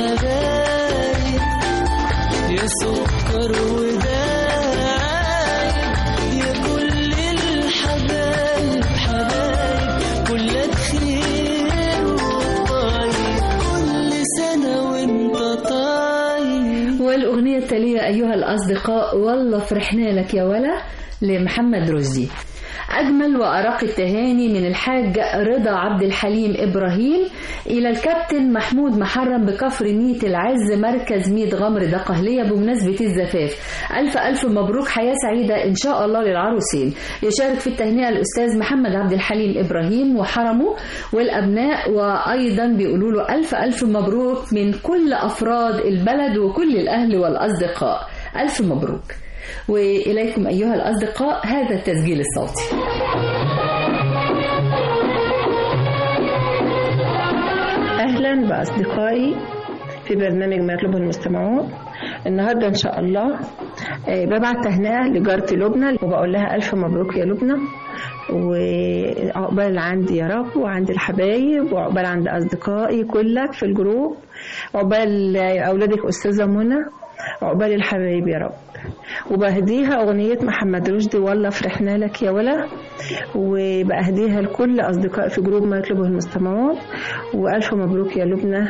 غايب يا سكر ودايب يا كل الحبايب حبايب كلك خير وطيب كل سنة وانت طيب والأغنية التالية أيها الأصدقاء والله فرحنا لك يا ولا لمحمد رشدي أجمل وأرق التهاني من الحاج رضا عبد الحليم إبراهيم إلى الكابتن محمود محرم بكفر ميت العز مركز ميت غمر دقهلية بمناسبة الزفاف ألف ألف مبروك حياة سعيدة إن شاء الله للعروسين يشارك في التهنئة الأستاذ محمد عبد الحليم إبراهيم وحرمه والأبناء وأيضا بيقولوا له ألف ألف مبروك من كل أفراد البلد وكل الأهل والأصدقاء ألف مبروك وإليكم أيها الأصدقاء هذا التسجيل الصوتي أهلا بأصدقائي في برنامج ما يطلبه المستمعون النهارده إن شاء الله آه، ببعت تهنئة لجارتي لبنى وبقول لها ألف مبروك يا لبنى وعقبال عندي يا رب وعند الحبايب وعقبال عند أصدقائي كلك في الجروب عقبال أولادك أستاذة منى عقبال الحبايب يا رب وبهديها أغنية محمد رشدي والله فرحنا لك يا ولا وبأهديها لكل أصدقاء في جروب ما يطلبه المستمعون وألف مبروك يا لبنى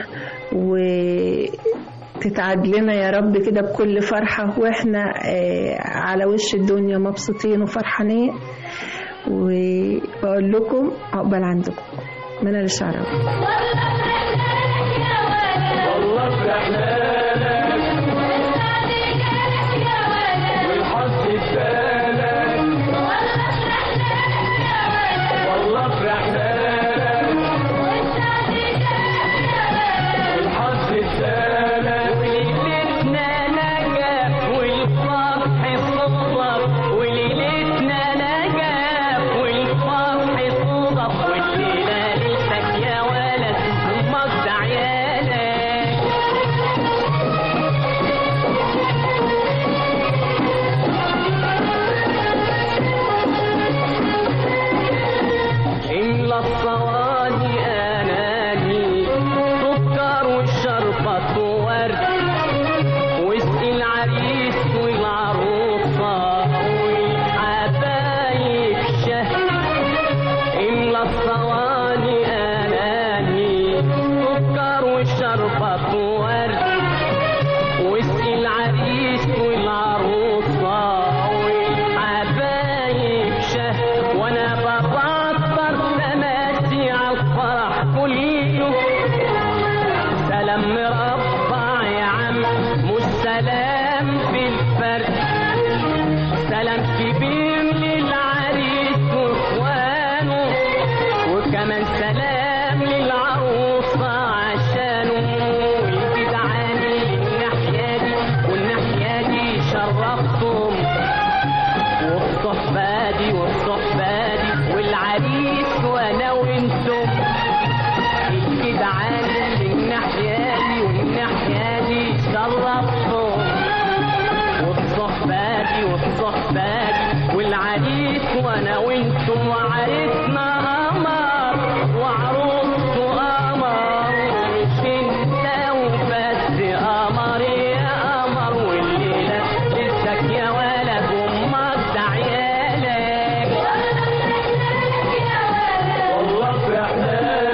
وتتعاد لنا يا رب كده بكل فرحة وإحنا آه، على وش الدنيا مبسوطين وفرحانين وبقول لكم عقبال عندكم منى الشعراوي وليلتنا نجاح والفرح صدف وليلتنا نجاح والفرح صدف والليلة ليلتك يا ولد ومجد عيالك إلا الصواني أناني سكر والشربة ورد واسقي العريس والعروسة والحبايب شهد إلا الصواني أناني سكر والشربة ورد واسقي العريس والعروسة والحبايب شهد وانا ببطر تماتي على الفرح كله سلام مربع يا عم مش سلام في الفرق سلام كبير للعريس واخوانه وكمان سلام للعروسة عشانه والجدعاني الناحية دي والناحية دي شرفتهم والصحبة دي والصحبة دي والعريس وانا وانتم الجدعان الناحية دي والناحية دي شرفتهم والصحبة دي والصحبة دي والعريس وانا وانتم وعريسنا قمر وعروسته قمر مش انت وبس قمر يا قمر والليلة لسك يا ولد وامك ده عيالك والله فرحنا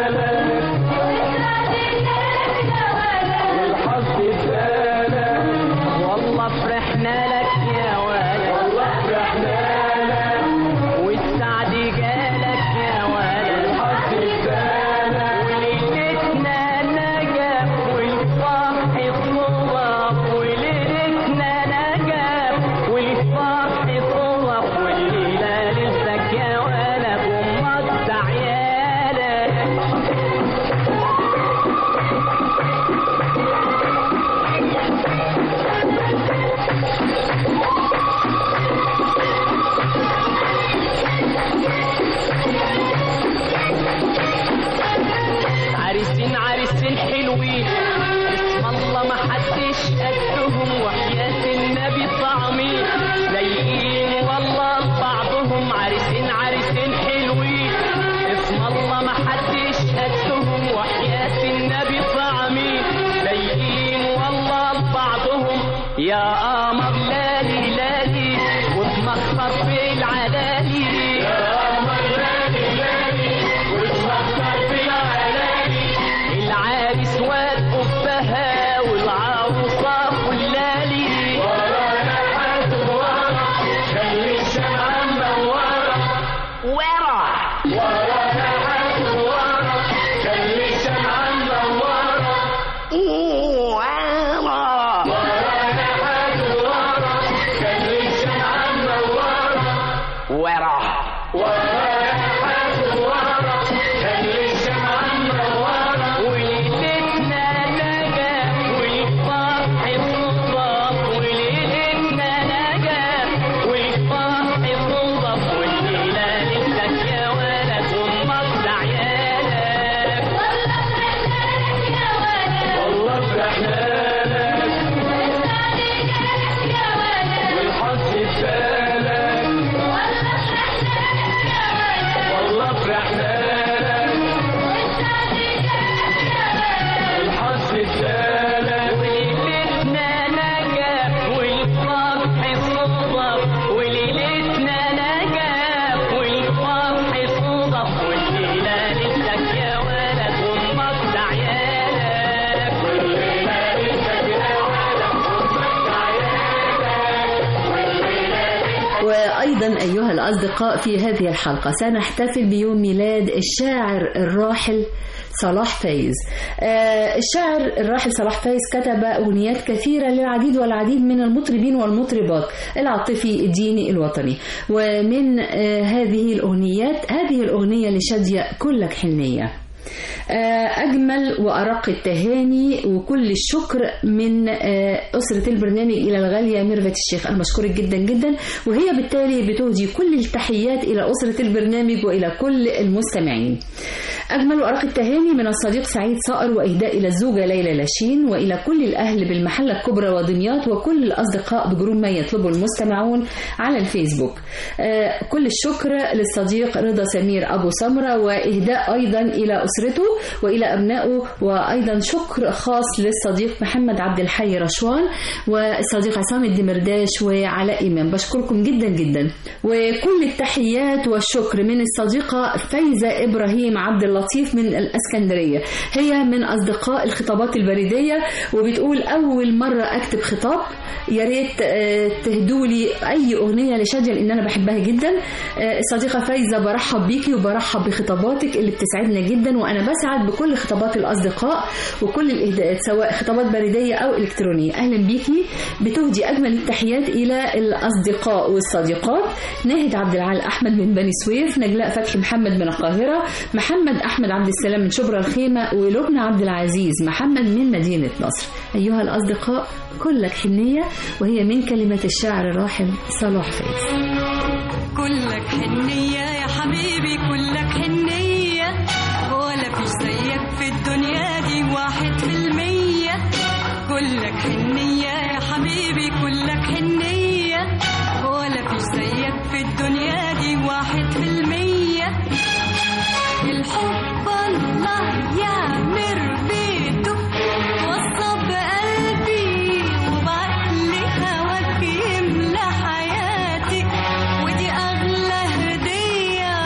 والحظ ادانا والله فرحنا لك يا ولد والله فرحنا لك والسعد جالك يا قمر لالي لالي واتمخطر في العلالي يا قمر لالي لالي واتمخطر في العلالي العريس والقبها والعروسة كلالي ورانا حد ورا خلي الشمعة منورة ورا ورانا حد ورا خلي الشمعة منورة ورا ورانا حد ورا خلي الشمعة منورة ورا ورانا حد ورا خلي الشمعة منورة وليلتنا نجا والفرح صدف وليلتنا نجا والفرح صدف والليلة لسك يا ولد وامك عيالك والله فرحنا لك والحظ ادالك والله فرحنا لك الحظ ادالك وليلتنا نجا والفرح صدف وليلتنا نجا والفرح صدف والليلة لسك يا ولد وامك عيالك والليلة لسك يا ولد وامك عيالك وأيضا أيها الأصدقاء في هذه الحلقة سنحتفل بيوم ميلاد الشاعر الراحل صلاح فايز آه الشاعر الراحل صلاح فايز كتب أغنيات كثيرة للعديد والعديد من المطربين والمطربات العاطفي الديني الوطني ومن آه هذه الأغنيات هذه الأغنية لشادية كلك حنية أجمل وأرق التهاني وكل الشكر من أسرة البرنامج إلى الغالية ميرفت الشيخ أنا بشكرك جدا جدا وهي بالتالي بتهدي كل التحيات إلى أسرة البرنامج وإلى كل المستمعين أجمل وأرق التهاني من الصديق سعيد صقر وإهداء إلى الزوجة ليلى لاشين وإلى كل الأهل بالمحلة الكبرى ودمياط وكل الأصدقاء بجروب ما يطلبه المستمعون على الفيسبوك كل الشكر للصديق رضا سمير أبو سمرة وإهداء أيضا إلى أسرته وإلى أبنائه وأيضا شكر خاص للصديق محمد عبد الحي رشوان والصديق عصام الدمرداش وعلاء إمام بشكركم جدا جدا وكل التحيات والشكر من الصديقة فايزة إبراهيم عبد اللطيف من الأسكندرية هي من أصدقاء الخطابات البريدية وبتقول أول مرة أكتب خطاب يا ريت تهدوا لي أي أغنية لشادية لأن أنا بحبها جدا الصديقة فايزة برحب بيكي وبرحب بخطاباتك اللي بتسعدنا جدا وأنا بسعد بكل خطابات الأصدقاء وكل الإهداءات سواء خطابات بريدية أو إلكترونية أهلا بيكي بتهدي أجمل التحيات إلى الأصدقاء والصديقات ناهد عبد العال أحمد من بني سويف نجلاء فتحي محمد من القاهرة محمد أحمد عبد السلام من شبرا الخيمة ولبنى عبد العزيز محمد من مدينة نصر أيها الأصدقاء كلك حنية وهي من كلمات الشاعر الراحل صلاح فايز كلك حنية يا حبيبي كلك حنية ولا فيش زيك في الدنيا دي واحد في المية كلك حنية يا حبيبي كلك حنية ولا فيش زيك في الدنيا دي واحد في المية الحب الله يعمر بيته وصى بقلبي وبعقلي هواك يملى حياتي ودي أغلى هدية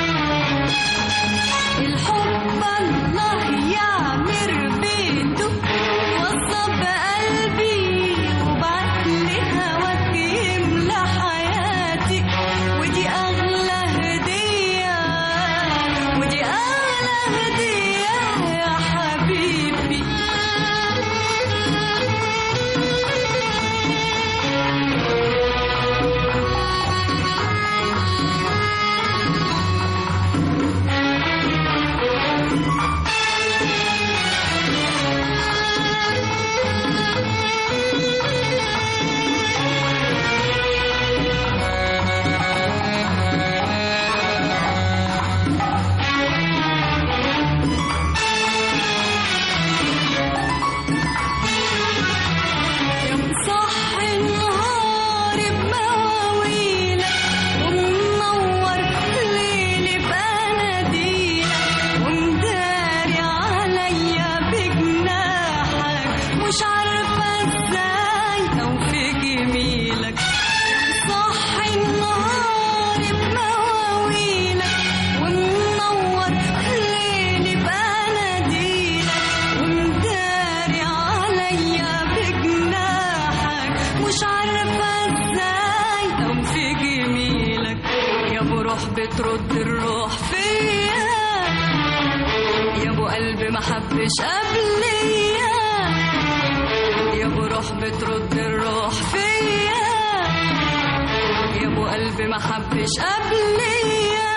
الحب الله يعمر بيته وصى بقلبي وبعقلي هواك يملى حياتي ودي أغلى هدية ودي أغلى هدية يا حبيبي صح النهار بمواويلك ومنور ليلي بأناديلك ومداري عليا بجناحك مش عارفة ازاي أوفي بترد الروح فيا يا ابو قلبي ما حبش قبليا يا ابو روح بترد الروح فيا يا ابو قلبي ما حبش قبليا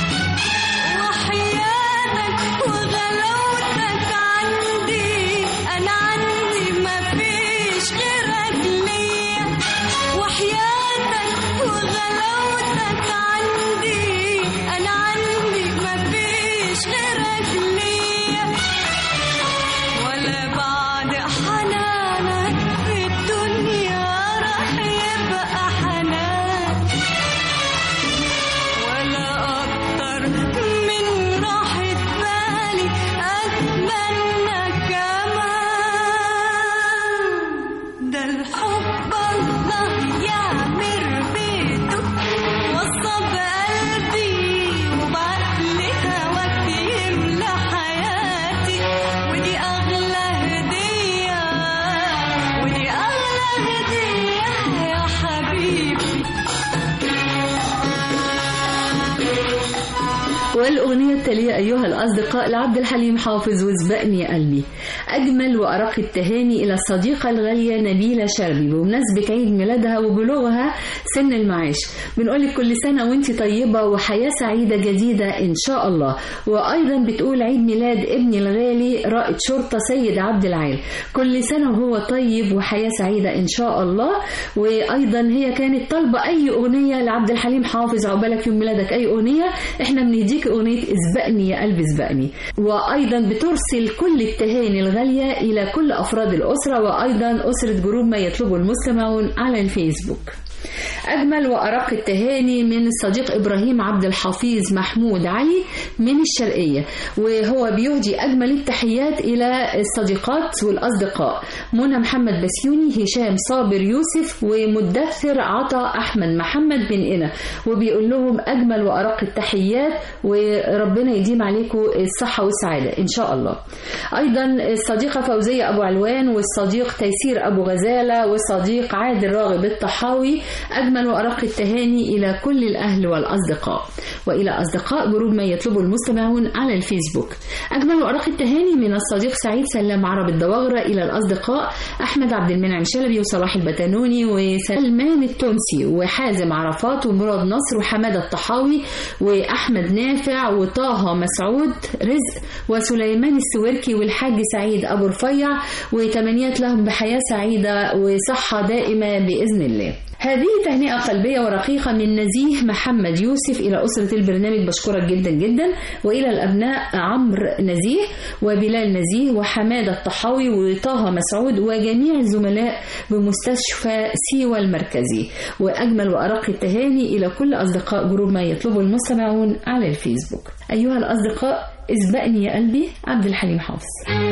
وحياتك وغلاوتك عندي انا عندي ما فيش غيرك ليا وحياتك وغلاوتك عندي انا عندي ما فيش غيرك ليا ولا بعد حنانك في الدنيا راح يبقى حنان ولا أكتر من راحة بالي أتمنى كمان ده الحب الله يعمر بيته وصى بقلبي وبعقلي هواك يملى حياتي ودي أغلى هدية ودي أغلى هدية يا حبيبي والأغنية التالية أيها الأصدقاء لعبد الحليم حافظ وسبقني يا قلبي أجمل وأرق التهاني إلى الصديقة الغالية نبيلة شربي بمناسبة عيد ميلادها وبلوغها سن المعاش بنقول لك كل سنة وانت طيبة وحياة سعيدة جديدة إن شاء الله وأيضا بتقول عيد ميلاد ابني الغالي رائد شرطة سيد عبد العال كل سنة وهو طيب وحياة سعيدة إن شاء الله وأيضا هي كانت طالبة أي أغنية لعبد الحليم حافظ عقبالك يوم ميلادك أي أغنية احنا بنديك أغنية اسبقني يا قلبي اسبقني وأيضا بترسل كل التهاني الغالية إلى كل أفراد الأسرة وأيضا أسرة جروب ما يطلبه المستمعون على الفيسبوك أجمل وأرق التهاني من الصديق إبراهيم عبد الحفيظ محمود علي من الشرقية وهو بيهدي أجمل التحيات إلى الصديقات والأصدقاء منى محمد بسيوني هشام صابر يوسف ومدثر عطا أحمد محمد بن إنا وبيقول لهم أجمل وأرق التحيات وربنا يديم عليكم الصحة والسعادة إن شاء الله أيضا الصديقة فوزية أبو علوان والصديق تيسير أبو غزالة والصديق عادل راغب الطحاوي أجمل وأرق التهاني إلى كل الأهل والأصدقاء وإلى أصدقاء جروب ما يطلبه المستمعون على الفيسبوك أجمل وأرق التهاني من الصديق سعيد سلام عرب الدواغرة إلى الأصدقاء أحمد عبد المنعم شلبي وصلاح البتنوني وسلمان التونسي وحازم عرفات ومراد نصر وحمادة الطحاوي وأحمد نافع وطه مسعود رزق وسليمان السويركي والحاج سعيد أبو رفيع وتمنيات لهم بحياة سعيدة وصحة دائمة بإذن الله هذه تهنئة قلبية ورقيقة من نزيه محمد يوسف إلى أسرة البرنامج بشكرك جدا جدا وإلى الأبناء عمرو نزيه وبلال نزيه وحمادة الطحاوي وطه مسعود وجميع الزملاء بمستشفى سيوة المركزي وأجمل وأرق التهاني إلى كل أصدقاء جروب ما يطلبه المستمعون على الفيسبوك أيها الأصدقاء اسبقني يا قلبي عبد الحليم حافظ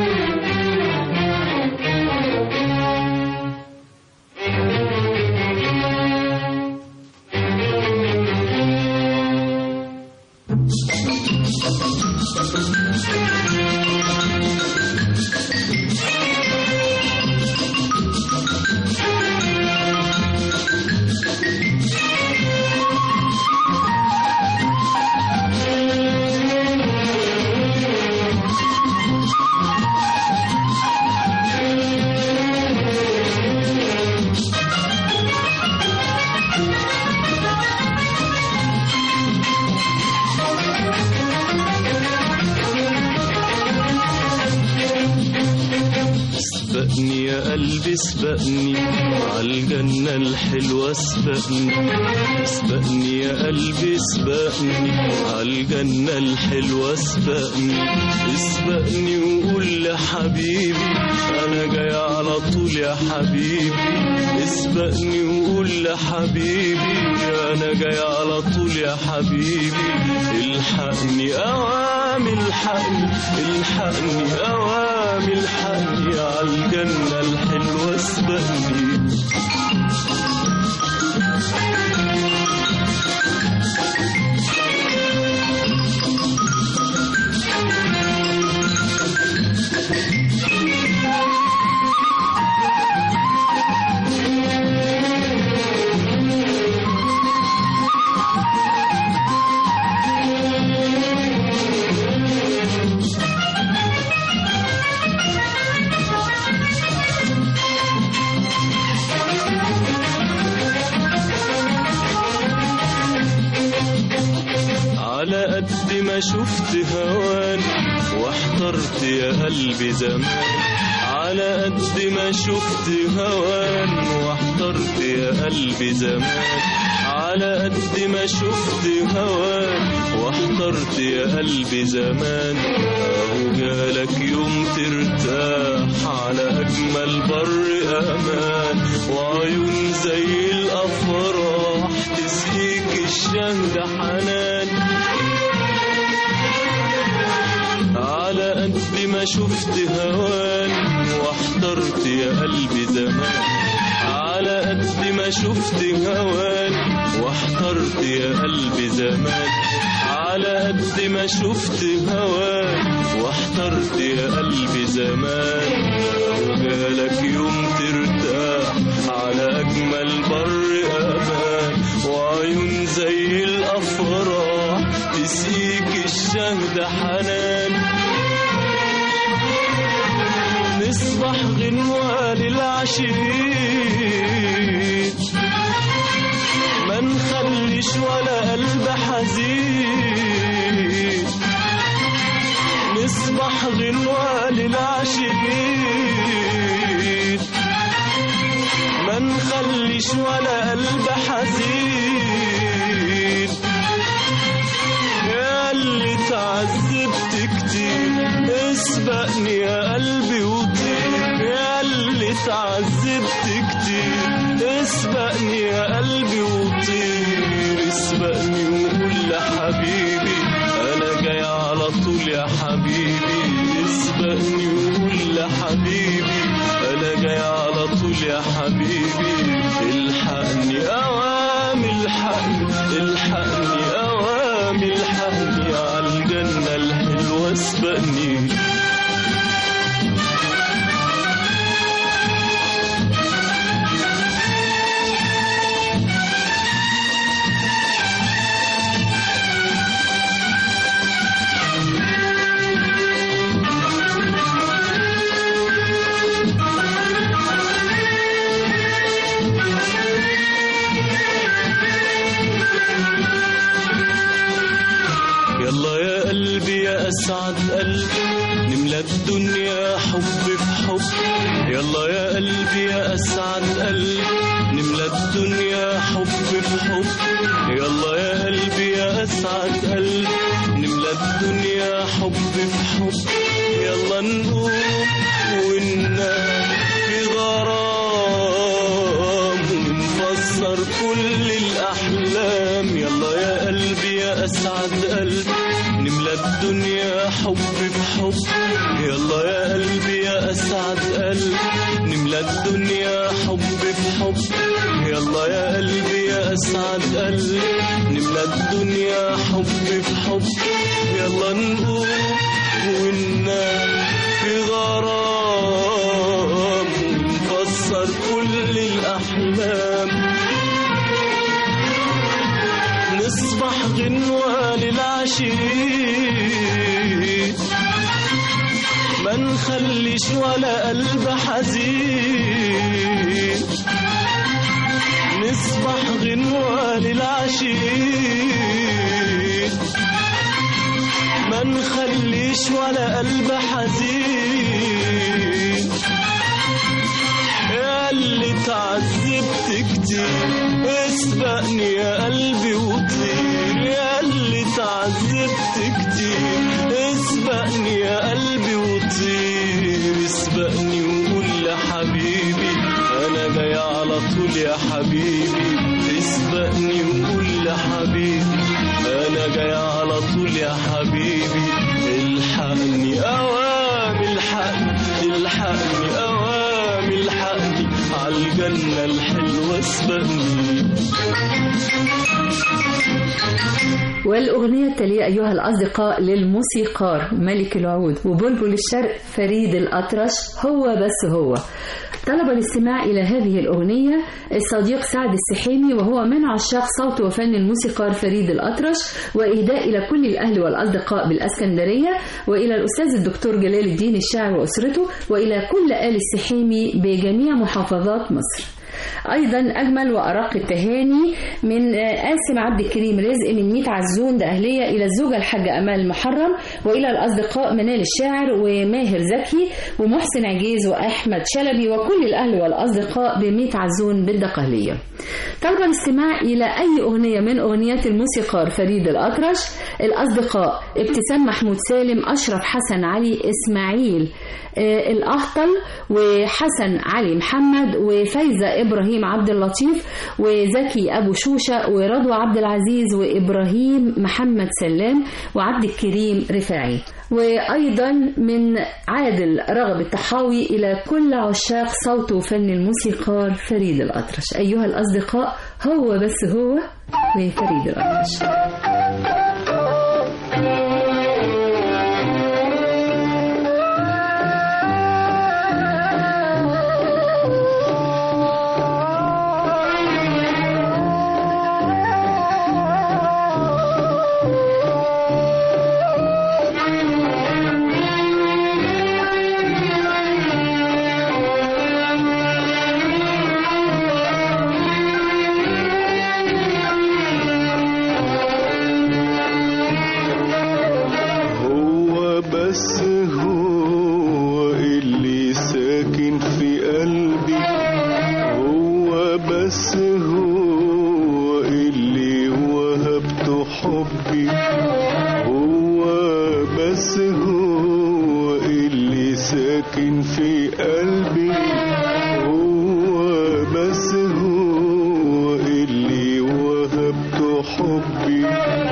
اسبقني يا قلبي اسبقني عالجنة الحلوة اسبقني اسبقني يا قلبي اسبقني عالجنة الحلوة اسبقني اسبقني وقول لحبيبي انا جاي على طول يا حبيبي اسبقني وقول لحبيبي انا جاي على طول يا حبيبي الحقني اوامي الحقني الحقني اوامي الحقني عالجنة الحلوة اسبقني ما شفت هوان واحترت يا قلبي زمان على قد ما شفت هوان واحترت يا قلبي زمان على قد ما شفت هوان واحترت يا قلبي زمان اهو جالك يوم ترتاح على اجمل بر امان وعيون زي الافراح تسقيك الشهد حنان على قد ما شفت هوان واحترت يا قلبي زمان على قد ما شفت هوان واحترت يا قلبي زمان على قد ما شفت هوان واحترت يا قلبي زمان وجالك يوم ترتاح على أجمل بر أمان وعيون زي الأفراح تسقيك الشهد حنان نصبح غنوة للعشيق ما نخليش ولا قلب حزين نصبح غنوة للعشيق ما نخليش ولا قلب حزين يا اللي تعذبت كتير اسبقني يا قلبي وطير يا اللي تعذبت كتير اسبقني يا قلبي وطير اسبقني وقول لحبيبي انا جاي على طول يا حبيبي اسبقني وقول لحبيبي انا جاي على طول يا حبيبي الحقني اوام الحقني الحقني اوام الحقني على الجنة الحلوة اسبقني يلا يا قلبي يا أسعد قلبي نملى الدنيا حب في حب يلا يا قلبي يا أسعد قلبي نملى الدنيا حب في حب يلا يا قلبي يا أسعد قلبي نملى الدنيا حب في حب يلا نقوم وننام في غرام ونفسر كل الأحلام يلا يا قلبي يا أسعد قلبي نملى الدنيا حب بحب يلا يا قلبي يا أسعد قلبي نملى الدنيا حب بحب يلا يا قلبي يا أسعد قلبي نملى الدنيا حب بحب يلا نقوم وننام في غرام ونفسر كل الأحلام نصبح غنوة للعشيق ما نخليش ولا قلب حزين نصبح غنوة للعشيق ما نخليش ولا قلب حزين يا اللي تعذبت كتير اسبقني يا قلبي وطير يا اللي تعذبت كتير اسبقني يا قلبي وطير اسبقني وقول لحبيبي انا جاي على طول يا حبيبي اسبقني وقول لحبيبي انا جاي على طول يا حبيبي الحقني اوام الحقني الحقني اوام الحقني عالجنة الحلوة اسبقني والأغنية التالية أيها الأصدقاء للموسيقار ملك العود وبلبل الشرق فريد الأطرش هو بس هو طلب الاستماع إلى هذه الأغنية الصديق سعد السحيمي وهو من عشاق صوت وفن الموسيقار فريد الأطرش وإهداء إلى كل الأهل والأصدقاء بالأسكندرية وإلى الأستاذ الدكتور جلال الدين الشاعر وأسرته وإلى كل آل السحيمي بجميع محافظات مصر أيضا أجمل وأرق التهاني من قاسم عبد الكريم رزق من ميت عزون ده أهلية إلى الزوجة الحاجة أمال محرم وإلى الأصدقاء منال الشاعر وماهر زكي ومحسن عجيز وأحمد شلبي وكل الأهل والأصدقاء بميت عزون بالدقهلية طلبا الاستماع إلى أي أغنية من أغنيات الموسيقار فريد الأطرش الأصدقاء ابتسام محمود سالم أشرف حسن علي إسماعيل آه، الأهطل وحسن علي محمد وفايزة إبراهيم عبد اللطيف وزكي أبو شوشة ورضوى عبد العزيز وإبراهيم محمد سلام وعبد الكريم رفاعي وأيضا من عادل رغب الطحاوي إلى كل عشاق صوت وفن الموسيقار فريد الأطرش أيها الأصدقاء هو بس هو وفريد الأطرش هو بس هو اللي ساكن في قلبي هو بس هو اللي وهبته حبي هو بس هو اللي ساكن في قلبي هو بس هو اللي وهبته حبي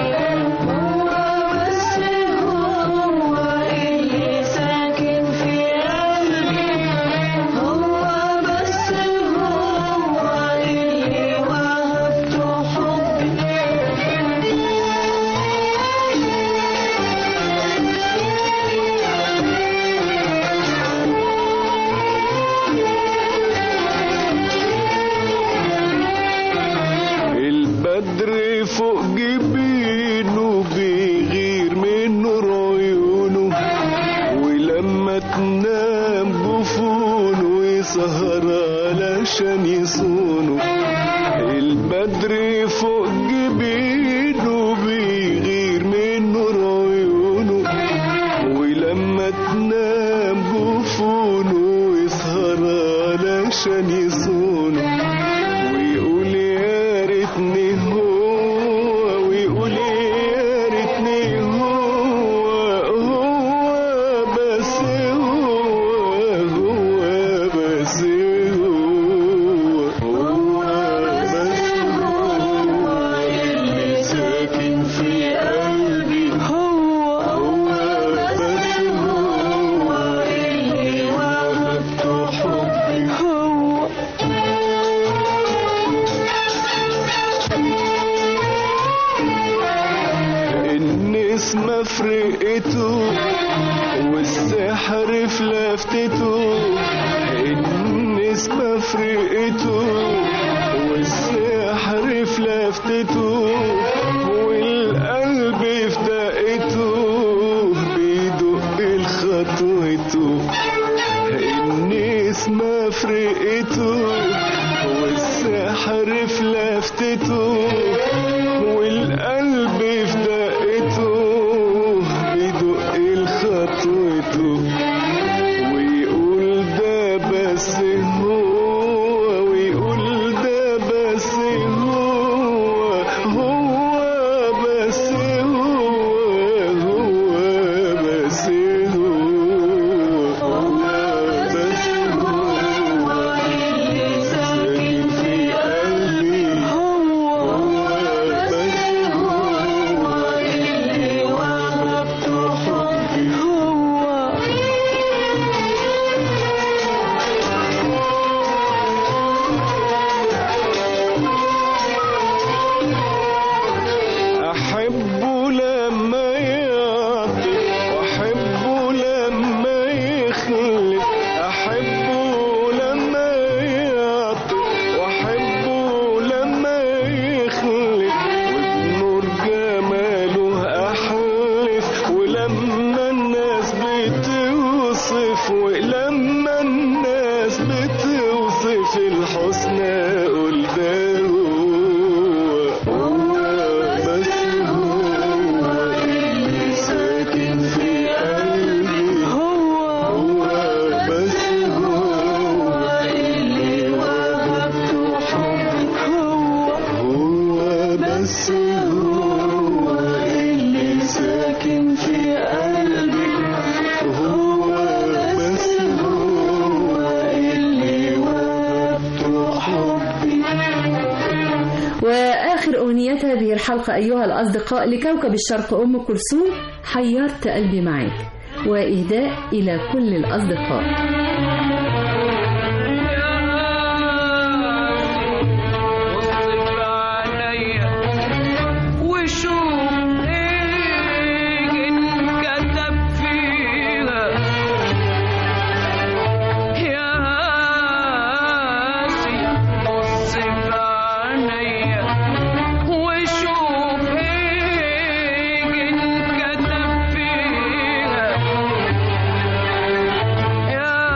البدر فوق جبينه بيغير من نور عيونه ولما تنام جفونه يسهر علشان يصونه البدر فوق جبينه بيغير من نور عيونه ولما تنام جفونه يسهر علشان يصونه ويقول يا ريتني هو ويقول يا ريتني هو هو بس هو هو بس هو هو بس هو اللي ساكن في قلبي هو هو بس هو اللي وهبته حبي هو النسمة فرقته والسحر في لفتته النسمة فرقته والسحر في لفتته والقلب في دقته بيدق الخطوته النسمة فرقته والسحر في لفتته والقلب في دقته بيدق الخطوته ويقول ده بس هو ويقول ده بس هو هو بس هو هو بس هو هو بس هو اللي ساكن في قلبي هو بس هو في الحسنى قول ده هو هو بس هو اللي ساكن في قلبي هو هو بس هو اللي وهبته حبي هو هو بس هو اللي ساكن في قلبي هو بس هو اللي وهبته حبي وآخر أغنية هذه الحلقة أيها الأصدقاء لكوكب الشرق أم كلثوم حيرت قلبي معاك وإهداء إلى كل الأصدقاء واصرف عليا وشوف ايه انكتب فيها يا هاسي واصرف عليا وشوف ايه انكتب فيها يا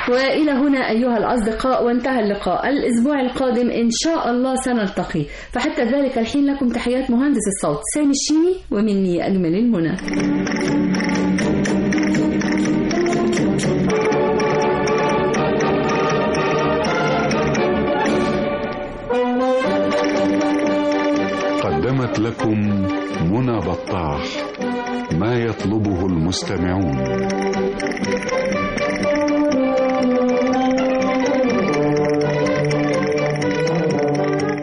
وإلى هنا أيها الأصدقاء وانتهى اللقاء الأسبوع القادم إن شاء الله سنلتقي فحتى ذلك الحين لكم تحيات مهندس الصوت سامي الشيني ومني أجمل المنى قدمت لكم منى بطاح ما يطلبه المستمعون